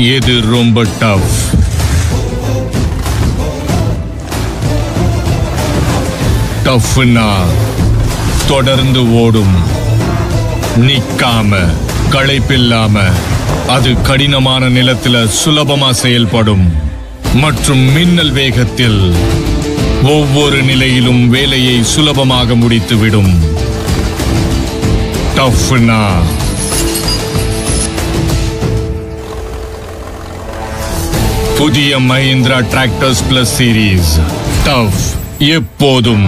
எது ரொம்ப டஃப் டஃப்னா தொடர்ந்து ஓடும் நிக்காம களைப்பில்லாம அது கடினமான நிலத்துல சுலபமா செயல்படும் மற்றும் மின்னல் வேகத்தில் ஒவ்வொரு நிலையிலும் வேலையை சுலபமாக முடித்துவிடும் டஃப்னா புதிய Mahindra tractors plus series tough எப்போதும்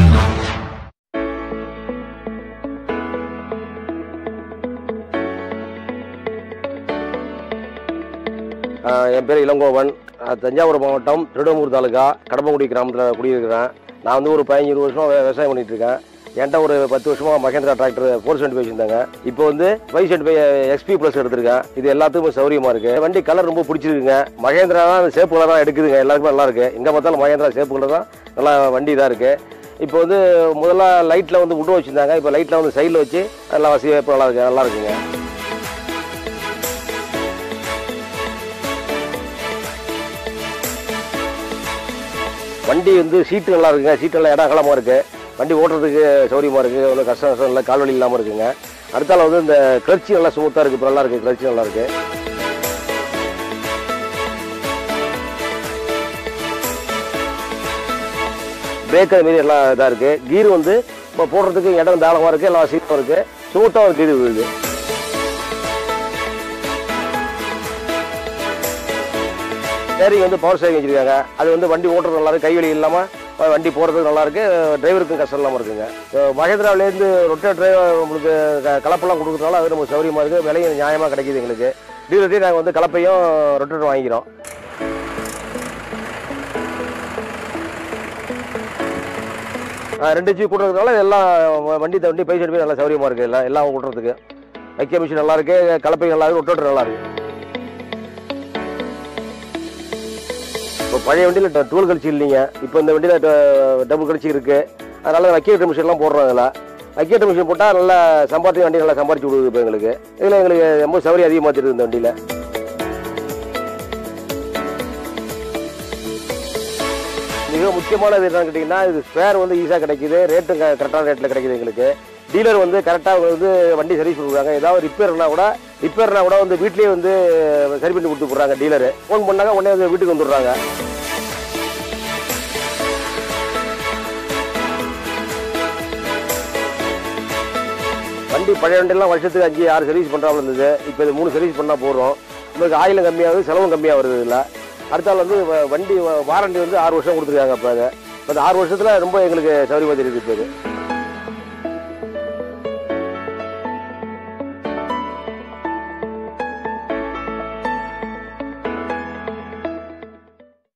ஆஹ் என் பேர் இளங்கோவன் ஆஹ் தஞ்சாவூர் மாவட்டம் திருடமூர் தாலுகா கடம்பங்குடி கிராமத்தில் குடியிருக்கிறேன் நான் வந்து ஒரு பதினஞ்சு இருபது வருஷம் விவ- விவசாயம் பண்ணிட்டு இருக்கேன் என்கிட்ட ஒரு பத்து வருஷமா Mahindra tractor four seventy five வச்சிருந்தாங்க இப்போ வந்து five seventy five XP plus எடுத்திருக்கேன் இது எல்லாத்துக்கும் சௌரியமா இருக்கு வண்டி கலர் ரொம்ப பிடிச்சிருக்குங்க மகேந்திரா தான் சேப்பு கலர் தான் எடுக்குதுங்க எல்லாருக்குமே நல்லா இருக்கு எங்க பார்த்தாலும் மகேந்திரா சேப்பு கலர் தான் நல்லா வண்டி தான் இருக்கு இப்போ வந்து முதல்ல லைட்டில் வந்து விட்டு வச்சிருந்தாங்க இப்போ லைட்டில் வந்து சைடில் வச்சு நல்லா வசதியாக இப்போ நல்லா இருக்கு நல்லா இருக்குங்க வண்டி வந்து சீட்டு நல்லா இருக்குங்க சீட்டு நல்லா இடம் அகலமாக இருக்கு வண்டி ஓட்டுறதுக்கு சௌரியமாக இருக்குது ஒன்றும் கஷ்டம் கஷ்டம் இல்லை கால்வலி இல்லாமல் இருக்குங்க அடுத்தால வந்து இந்த கிளர்ச்சி நல்லா ஸ்மூத்தாக இருக்குது இப்போ நல்லா இருக்குது கிளர்ச்சி நல்லா இருக்குது பிரேக் அது மாரி எல்லாம் இதாக இருக்குது கீர் வந்து இப்போ போடுறதுக்கு இடம் தாளமாக இருக்குது எல்லாம் சீட்டாக இருக்குது ஸ்மூத்தாக ஒரு கீர் இருக்குது ஸ்டேரிங் வந்து பவர் ஸ்டேரிங் வச்சிருக்காங்க அது வந்து வண்டி ஓட்டுறது நல்லா இருக்கு கைவலி இல்லாமல் வண்டி போகிறதுக்கு நல்லா இருக்கு டிரைவருக்கும் கஷ்டம் இல்லாமல் இருக்குங்க அஹ் மகேந்திராவிலேருந்து ரொட்டேட் டிரைவர் உங்களுக்கு க- கலப்பெல்லாம் கொடுக்குறதுனால அது நமக்கு சௌரியமாக இருக்குது விலையும் நியாயமாக கிடைக்குது எங்களுக்கு டீலர்ட்டே நாங்கள் வந்து கலப்பையும் ரொட்டேட்டர் வாங்கிக்கிறோம் அஹ் ரெண்டு ஜி கூட்டுறதுனால எல்லாம் வ- வண்டி வண்டி பைசா போய் நல்லா சௌரியமாக இருக்குது எல்லாம் எல்லாம் ஓட்டுறதுக்கு வைக்க மிஷின் நல்லா இருக்கு கலப்பை நல்லா இருக்கு ரொட்டேட்டர் நல்லா இருக்கு இப்போ பழைய வண்டியில் டூல் கழிச்சு இல்லைங்க இப்போ இந்த வண்டியில் டபுள் கழிச்சு இருக்கு அதனால வக்கீட்டு மிஷின்லாம் போடுறோம் அதில் வக்கீட்டு மிஷின் போட்டால் நல்லா சம்பாதிச்சு வண்டி நல்லா சம்பாதிச்சு விடுது இப்போ எங்களுக்கு இதில் எங்களுக்கு ரொம்ப சௌகரியம் அதிகமாக தெரியுது இந்த வண்டியில் மிக முக்கியமானது என்னன்னு கேட்டிங்கன்னா இது ஸ்பேர் வந்து ஈஸியாக கிடைக்குது ரேட்டும் கரெக்டான ரேட்டில் கிடைக்குது எங்களுக்கு டீலர் வந்து கரெக்டாக வந்து வண்டி சர்வீஸ் கொடுக்குறாங்க ஏதாவது ரிப்பேர்னா கூட ரிப்பேர்னா கூட வந்து வீட்லேயே வந்து சரி பண்ணி கொடுத்து போடுறாங்க டீலரு ஃபோன் பண்ணாங்க உடனே வந்து வீட்டுக்கு வந்துடுறாங்க வண்டி பழைய வண்டியெல்லாம் வருஷத்துக்கு அஞ்சு ஆறு சர்வீஸ் பண்ணுறாமல் இருந்தது இப்போ இது மூணு சர்வீஸ் பண்ணால் போதும் உங்களுக்கு ஆயிலும் கம்மியாகுது செலவும் கம்மியாக வருது இதில் அடுத்தால வந்து வ- வண்டி வாரண்டி வந்து ஆறு வருஷம் கொடுத்துருக்காங்க இப்போ இப்போ இந்த ஆறு வருஷத்தில் ரொம்ப எங்களுக்கு சௌகரியமாக தெரியுது இப்போ இது